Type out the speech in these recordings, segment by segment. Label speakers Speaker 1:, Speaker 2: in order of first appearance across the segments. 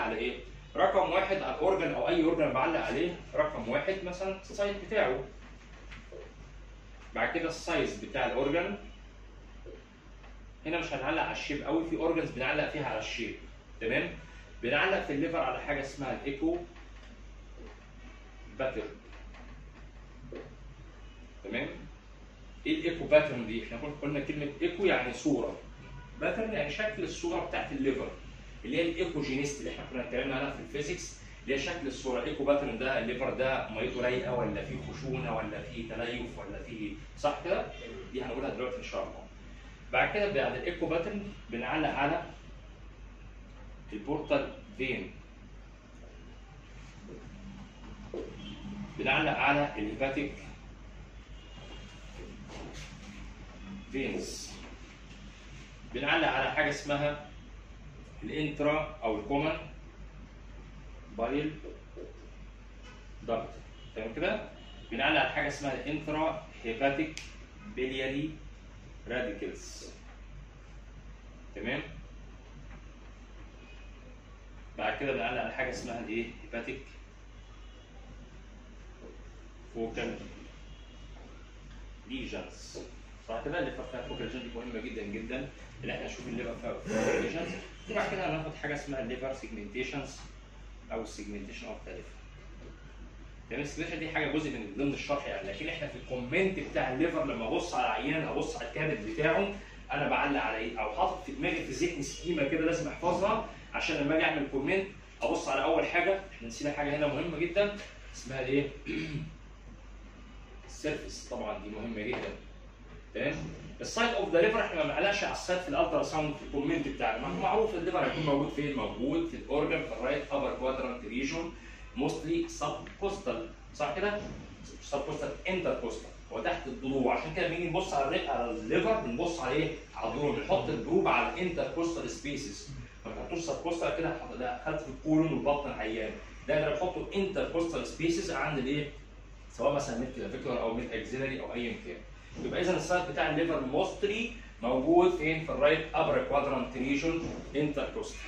Speaker 1: على ايه؟ رقم واحد على الاورجن او اي اورجن بعلق عليه رقم واحد مثلا السايز بتاعه بعد كده السايز بتاع الاورجن هنا مش هنعلق على الشيب قوي في اورجنز بنعلق فيها على الشيب تمام بنعلق في الليفر على حاجه اسمها الايكو باترن تمام ايه الايكو باترن دي احنا كنا قلنا كلمه ايكو يعني صوره باترن يعني شكل الصوره بتاعت الليفر اللي هي الايكوجينيست اللي احنا كنا اتكلمنا عنها في الفيزيكس اللي هي شكل الصوره الايكو باترن ده الليفر ده ميته رايقه ولا فيه خشونه ولا فيه تليف ولا فيه صح كده دي هنقولها دلوقتي ان شاء الله بعد كده بعد الايكو باترن بنعلق على البورتال فين بنعلق على الهيباتيك فينز بنعلق على حاجه اسمها الانترا او الكومن بايل دكت تمام كده بنعلق على حاجه اسمها الانترا هيباتيك بيلياري راديكلز تمام بعد كده بنعلق على حاجه اسمها الايه هيباتيك فوكال ليجنز صح كده الليفر فيها فوكال ليجن دي مهمه جدا جدا اللي احنا نشوف الليفر فيها فوكال ليجنز وبعد كده هناخد حاجه اسمها الليفر سيجمنتيشنز او السيجمنتيشن اوف ذا ليفر تمام السيجمنتيشن دي حاجه جزء من ضمن الشرح يعني لكن احنا في الكومنت بتاع الليفر لما ابص على عيان ابص على الكبد بتاعه انا بعلق على ايه او حاطط في دماغي في ذهني سكيمه كده لازم احفظها عشان لما اجي اعمل كومنت ابص على اول حاجه احنا نسينا حاجه هنا مهمه جدا اسمها ايه؟ السيرفيس طبعا دي مهمه جدا تمام السايت اوف ذا ليفر احنا ما بنعلقش على السايت في الالترا ساوند في الكومنت بتاعنا ما هو معروف الليفر هيكون موجود فين؟ موجود في الاورجن في الرايت ابر كوادرانت ريجون موستلي سب كوستال صح كده؟ سب كوستال انتر كوستال هو تحت الضلوع عشان كده لما نيجي نبص على الري- على الليفر بنبص على ايه؟ على الضلوع بنحط الضروب على الانتر كوستال سبيسز ما تحطوش سب كوستال كده هحط- ده خدت في الكولون والبطن العيان ده انا بحطه انتر كوستال سبيسز عند الايه؟ سواء مثلا ميد كلافيكولار او ميد اكزيلري او ايا كان يبقى اذا السايت بتاع الليفر موستلي موجود فين في الرايت ابر كوادرانت ريجون انتر كوستال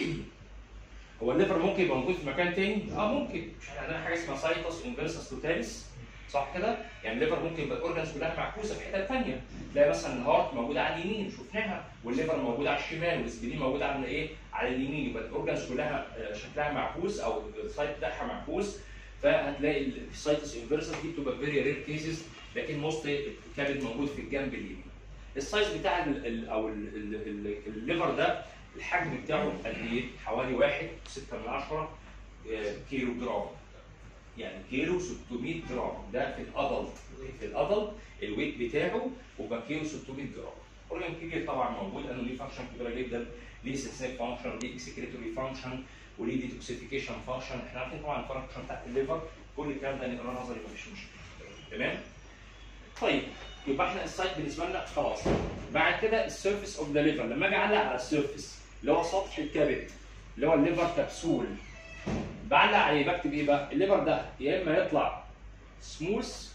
Speaker 1: هو الليفر ممكن يبقى موجود في مكان تاني؟ اه ممكن مش احنا عندنا حاجه اسمها سايتوس انفيرسس توتاليس صح كده؟ يعني الليفر ممكن يبقى الاورجنز كلها معكوسه في حته ثانيه تلاقي مثلا الهارت موجود على اليمين شفناها والليفر موجود على الشمال والسبلين موجود على ايه؟ على اليمين يبقى الاورجنز كلها آه، شكلها معكوس او السايت بتاعها معكوس فهتلاقي السايتوس انفيرسس دي بتبقى فيري رير كيسز لكن موست الكبد موجود في الجنب اليمين. السايز بتاع ال ال او ال ال ال الليفر ده الحجم بتاعه قد ايه؟ حوالي 1 6 من 10 كيلو جرام. يعني كيلو 600 جرام ده في الادلت في الادلت الويت بتاعه وبقى كيلو 600 جرام. اورجان كبير طبعا موجود لانه ليه فانكشن كبيره جدا ليه سيستميك فانكشن ليه اكسكريتوري فانكشن وليه ديتوكسيفيكيشن فانكشن احنا عارفين طبعا الفانكشن بتاعت الليفر كل الكلام ده نقراه نظري مفيش مشكله تمام طيب يبقى احنا السايت بالنسبه لنا خلاص بعد كده السيرفيس اوف ذا ليفر لما اجي اعلق على السيرفيس اللي هو سطح الكبد اللي هو الليفر كبسول بعلق عليه بكتب ايه بقى الليفر ده يا اما يطلع سموث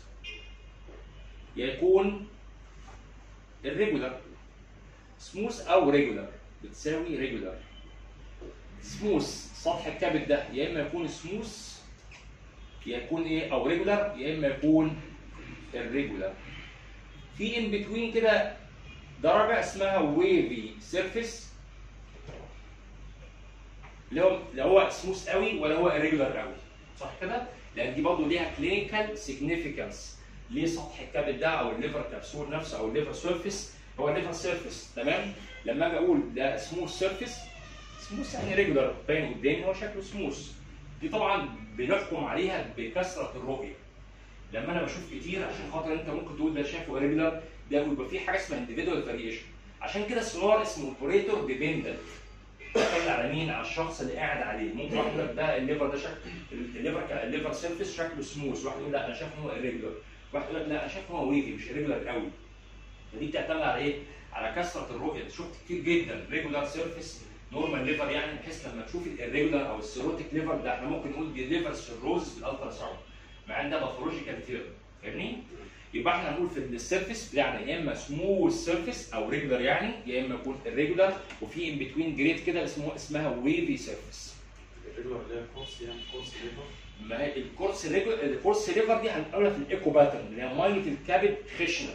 Speaker 1: يا يكون الريجولار سموث او ريجولار بتساوي ريجولار سموث سطح الكبد ده يا اما يكون سموث يا يكون ايه او ريجولار يا اما يكون الريجولار في ان بتوين كده درجه اسمها ويفي سيرفيس اللي هو لا هو سموث قوي ولا هو ريجولار قوي صح كده؟ لان دي برضه ليها كلينيكال سيجنيفيكانس ليه سطح الكبد ده او الليفر كبسول نفسه او الليفر سيرفيس هو الليفر سيرفيس تمام؟ لما اجي اقول ده سموث سيرفيس سموث يعني ريجولار باين قدامي هو شكله سموث دي طبعا بنحكم عليها بكثره الرؤيه لما انا بشوف كتير عشان خاطر انت ممكن تقول ده شايفه ريجولار ده بيبقى فيه حاجه اسمها انديفيدوال فاريشن عشان كده السونار اسمه اوبريتور ديبندنت بيعتمد على مين؟ على الشخص اللي قاعد عليه ممكن واحد يقول لك ده الليفر ده شكل الليفر ك- الليفر سيرفيس شكله سموث واحد يقول لا انا شايف ان هو irregular واحد يقول لك لا انا شايف ان هو ويفي مش irregular قوي فدي بتعتمد على ايه؟ على كثره الرؤيه شفت كتير جدا ريجولار سيرفيس نورمال ليفر يعني بحيث لما تشوف الريجولار او السيروتيك ليفر ده احنا ممكن نقول دي ليفر سيروز في الالترا ساوند مع ان ده باثولوجيكال تيرم فاهمني؟ يبقى احنا هنقول في السيرفيس يعني يا اما سموث سيرفيس او ريجولار يعني يا اما يكون الريجولار وفي ان بتوين جريد كده اسمه اسمها ويفي سيرفيس
Speaker 2: كورس يعني كورس ليفر
Speaker 1: ما هي الكورس ريجو- الكورس ليفر دي هنقولها في الايكو باترن اللي هي ميه الكبد خشنه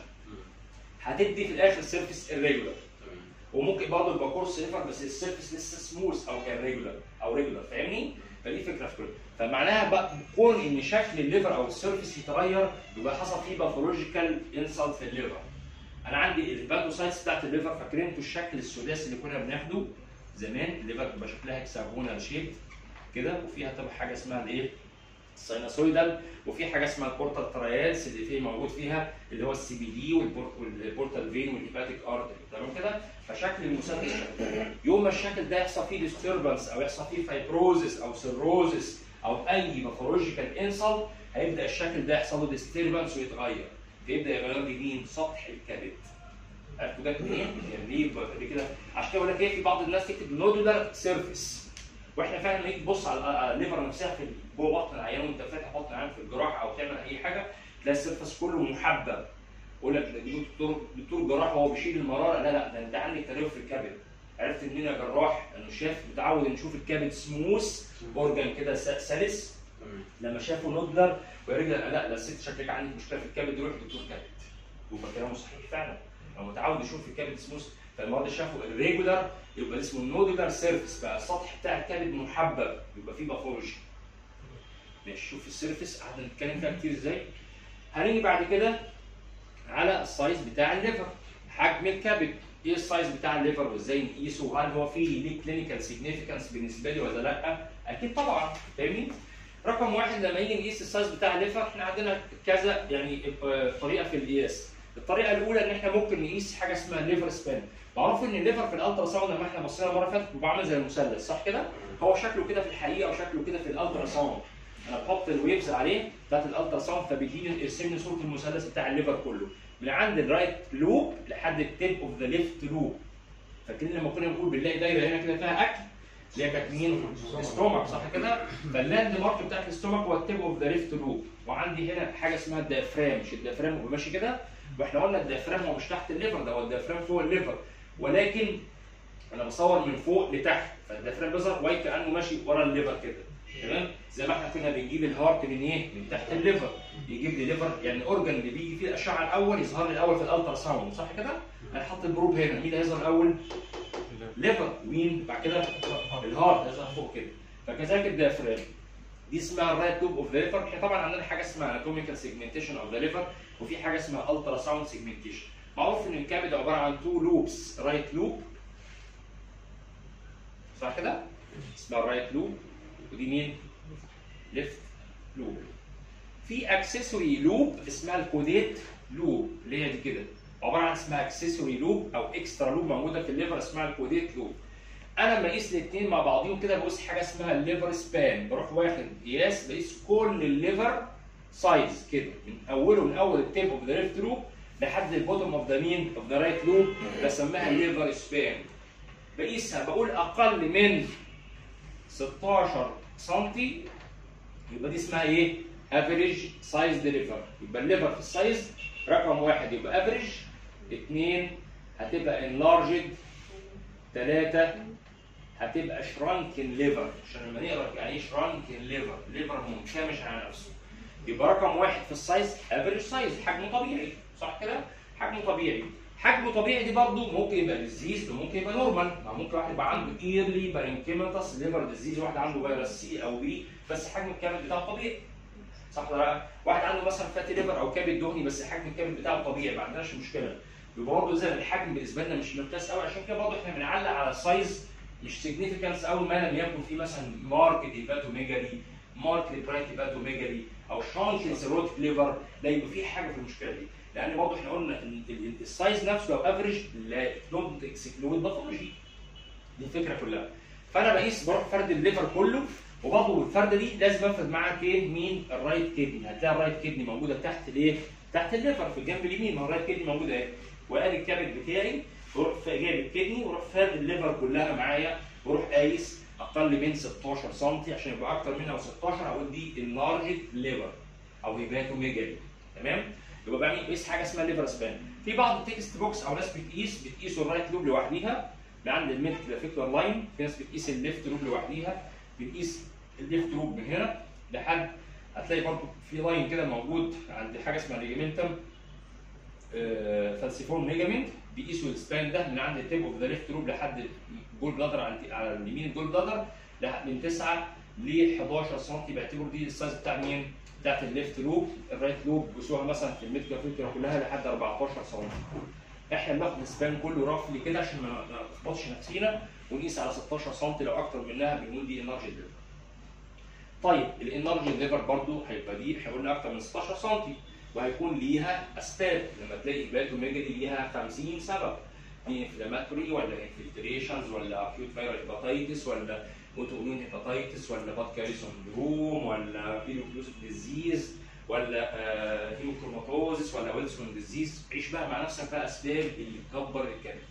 Speaker 1: هتدي في الاخر سيرفيس الريجولار
Speaker 2: تمام
Speaker 1: وممكن برضه يبقى كورس ليفر بس السيرفيس لسه سموث او كان ريجولار او ريجولار فاهمني؟ فدي فكره في كله فمعناها بقى كون ان شكل الليفر او السيرفيس يتغير يبقى حصل فيه باثولوجيكال انسلت في الليفر انا عندي الباثوسايتس بتاعت الليفر فاكرين انتوا الشكل السداسي اللي كنا بناخده زمان الليفر بتبقى شكلها هكساجونال شيب كده وفيها طبعا حاجه اسمها الايه؟ السايناسويدال وفي حاجه اسمها البورتال ترايالز اللي فيه موجود فيها اللي هو السي بي دي والبورتال فين والهيباتيك ارتري تمام كده فشكل المثلث شكل يوم ما الشكل ده يحصل فيه ديستربنس او يحصل فيه فايبروزس او سيروزس او اي باثولوجيكال انسلت هيبدا الشكل ده يحصل له ديستربنس ويتغير فيبدا يغير لي مين سطح الكبد عرفتوا ده منين؟ يعني ليه بقى كده عشان كده بقول لك ايه في بعض الناس تكتب نودولار سيرفيس واحنا فعلا نيجي تبص على على الليفر نفسها في جوه بطن العيان وانت فاتح بطن العيان في الجراحه او تعمل اي حاجه تلاقي السيرفس كله محبب يقول لك ده دكتور دكتور جراح وهو بيشيل المراره لا لا ده انت عندك تلف في الكبد عرفت منين يا جراح؟ انه شاف متعود ان يشوف الكبد سموث اورجان كده س- سلس
Speaker 2: تمام
Speaker 1: لما شافوا نودلر ويرجع لا لا الست شكلك عندك مشكله في الكبد روح دكتور كبد يبقى كلامه صحيح فعلا هو متعود يشوف الكبد سموث فالمرض شافوا الريجولار يبقى اسمه النودولار سيرفيس بقى السطح بتاع الكبد محبب يبقى فيه باثولوجي ماشي شوف السيرفيس قعدنا نتكلم فيها كتير ازاي هنيجي بعد كده على السايز بتاع الليفر حجم الكبد ايه السايز بتاع الليفر وازاي نقيسه وهل هو فيه ليه كلينيكال سيجنيفيكانس بالنسبه لي ولا لا اكيد طبعا فاهمني رقم واحد لما يجي نقيس السايز بتاع الليفر احنا عندنا كذا يعني آه، طريقه في القياس الطريقه الاولى ان احنا ممكن نقيس حاجه اسمها ليفر سبان معروف ان الليفر في الالترا ساوند لما احنا بصينا المره اللي فاتت بيبقى عامل زي المثلث صح كده هو شكله كده في الحقيقه وشكله كده في الالترا ساوند انا بحط الويفز عليه بتاعت الالترا ساوند فبيجي يرسم لي صوره المثلث بتاع الليفر كله من عند الرايت لوب لحد التيب اوف ذا ليفت لوب فاكرين لما كنا بنقول بنلاقي دايره هنا كده فيها اكل اللي هي كانت مين؟ الاستومك صح كده؟ فاللاند مارك بتاعت الاستومك هو التيب اوف ذا ليفت لوب وعندي هنا حاجه اسمها الديافرام مش الديافرام هو ماشي كده واحنا قلنا الديافرام هو مش تحت الليفر ده هو الديافرام فوق الليفر ولكن انا بصور من فوق لتحت فالديافرام بيظهر واي كانه ماشي ورا الليفر كده تمام زي ما احنا كنا بنجيب الهارت من ايه؟ من تحت الليفر يجيب لي ليفر يعني الاورجن اللي بيجي فيه الاشعه الاول يظهر لي الاول في الالترا ساوند صح كده؟ انا حاطط البروب هنا مين اللي هيظهر الاول؟ ليفر مين بعد كده الهارت هيظهر فوق كده فكذلك الديافرام دي اسمها الرايت لوب اوف ذا ليفر احنا طبعا عندنا حاجه اسمها اناتوميكال سيجمنتيشن اوف ذا ليفر وفي حاجه اسمها الترا ساوند سيجمنتيشن معروف ان الكبد عباره عن تو لوبس رايت لوب صح كده؟ اسمها الرايت لوب ودي مين؟ ليفت لوب في اكسسوري لوب اسمها الكوديت لوب اللي هي دي كده عباره عن اسمها اكسسوري لوب او اكسترا لوب موجوده في الليفر اسمها الكوديت لوب انا لما اقيس الاثنين مع بعضيهم كده بقيس حاجه اسمها الليفر سبان بروح واخد قياس بقيس كل الليفر سايز كده من اوله من اول التيب اوف ذا ليفت لوب لحد البوتوم اوف ذا مين اوف ذا رايت لوب بسميها الليفر سبان بقيسها بقول اقل من 16 سم يبقى دي اسمها ايه؟ افريج سايز ليفر يبقى الليفر في السايز رقم واحد يبقى افريج اثنين هتبقى انلارجد ثلاثة هتبقى شرانكن ليفر عشان لما نقرا يعني ايه شرانكن ليفر ليفر منكمش على نفسه يبقى رقم واحد في السايز افريج سايز حجمه طبيعي صح كده؟ حجمه طبيعي حجمه طبيعي دي برضه ممكن يبقى ديزيز وممكن يبقى نورمال ما ممكن واحد يبقى عنده ايرلي بارنكيماتس ليفر ديزيز واحد عنده فيروس سي او بي بس حجم الكبد بتاعه طبيعي صح ولا لا؟ واحد عنده مثلا فاتي ليفر او كبد دهني بس حجم الكبد بتاعه طبيعي ما عندناش مشكله يبقى برضه اذا الحجم بالنسبه لنا مش مقياس قوي عشان كده برضه احنا بنعلق على السايز مش سيجنيفيكانس قوي ما لم يكن في مثلا ماركت هيباتوميجالي ماركت برايت هيباتوميجالي او شانك سيروتيك ليفر لا يبقى في حاجه في المشكله دي لان برضه احنا قلنا ان ال- ال- السايز نفسه لو افريج لا دونت اكسكلود باثولوجي دي الفكره كلها فانا بقيس بروح فرد الليفر كله وبرضه الفرده دي لازم افرد معاها ايه مين الرايت كدني هتلاقي الرايت كدني موجوده تحت الايه تحت الليفر في الجنب اليمين ما هو الرايت كدني موجوده اهي وادي الكبد بتاعي واروح جايب الكدني واروح فرد الليفر كلها معايا واروح قايس اقل من 16 سم عشان يبقى اكتر منها 16 اقول دي اللارج ليفر او هيباتوميجالي تمام يبقى بعمل قيس حاجه اسمها ليفر سبان في بعض التكست بوكس او ناس بتقيس بتقيسوا الرايت لوب لوحديها من عند الميد كلافيكولار لاين في ناس بتقيس الليفت لوب لوحديها بنقيس الليفت لوب من هنا لحد هتلاقي برضو في لاين كده موجود عند حاجه اسمها ليجامنتم فالسيفورم ليجامنت بيقيسوا السبان ده من عند التيب اوف ذا ليفت لوب لحد الجول بلادر على على اليمين الجول بلادر لحد من 9 ل 11 سم بيعتبروا دي السايز بتاع مين؟ بتاعت الليفت لوب الرايت لوب بيقيسوها مثلا في الميديكال فيلتر كلها لحد 14 سم احنا بناخد السبان كله رفلي كده عشان ما نخبطش نفسينا ونقيس على 16 سم لو اكتر منها بنقول دي انرجي ليفر. طيب الانرجي ليفر برضو هيبقى دي احنا قلنا اكتر من 16 سم وهيكون ليها اسباب لما تلاقي هيباتوميجالي ليها 50 سبب في انفلاماتوري ولا انفلتريشنز ولا اكيوت فايرال هيباتيتس ولا اوتو اميون هيباتيتس ولا باد كاري سندروم ولا بيلوكلوسيف ديزيز ولا هيموكروماتوزيس ولا ويلسون ديزيز عيش بقى مع نفسك بقى اسباب اللي تكبر الكبد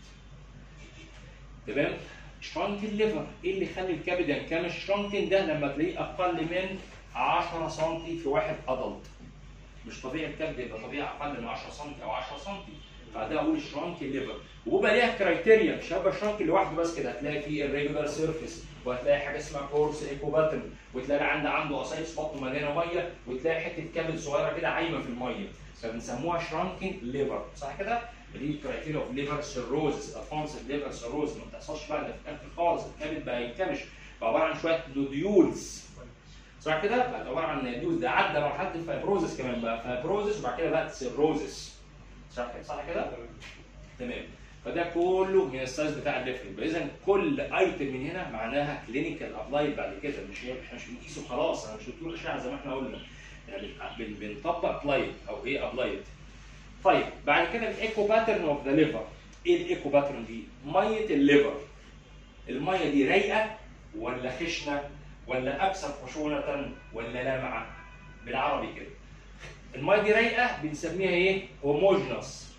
Speaker 1: تمام شرانك الليفر ايه اللي يخلي الكبد ينكمش شرانكن ده لما تلاقيه اقل من 10 سم في واحد ادلت مش طبيعي الكبد يبقى طبيعي اقل من 10 سم او 10 سم فده اقول شرانك الليفر وبيبقى ليها كرايتيريا مش هيبقى شرانك لوحده بس كده هتلاقي فيه الريجولار سيرفيس وهتلاقي حاجه اسمها كورس ايكو باترن وتلاقي عنده عنده قصايص بطن مليانه ميه وتلاقي حته كبد صغيره كده عايمه في الميه فبنسموها شرانكن ليفر صح كده؟ دي كرايتيريا اوف ليفر سيروزس ادفانسد ليفر سيروز ما بتحصلش بقى ده في الاخر خالص الكبد بقى ينكمش بقى عباره عن شويه نوديولز صح كده؟ بقى عباره عن نوديولز ده عدى مرحله الفايبروزس كمان بقى فايبروزس وبعد كده بقت سيروزس صح صح كده؟ تمام فده كله من السايز بتاع الليفر يبقى اذا كل ايتم من هنا معناها كلينيكال ابلايد بعد كده مش احنا مش بنقيسه خلاص انا مش بتقول اشعه زي ما احنا قلنا يعني بن- بنطبق ابلايد او ايه ابلايد طيب بعد كده الايكو باترن اوف ذا ليفر ايه الايكو باترن دي؟ ميه الليفر الميه دي رايقه ولا خشنه ولا اكثر خشونه ولا لامعه بالعربي كده الميه دي رايقه بنسميها ايه؟ هوموجنس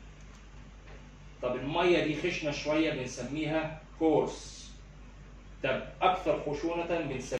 Speaker 1: طب الميه دي خشنه شويه بنسميها كورس طب اكثر خشونه بنسميها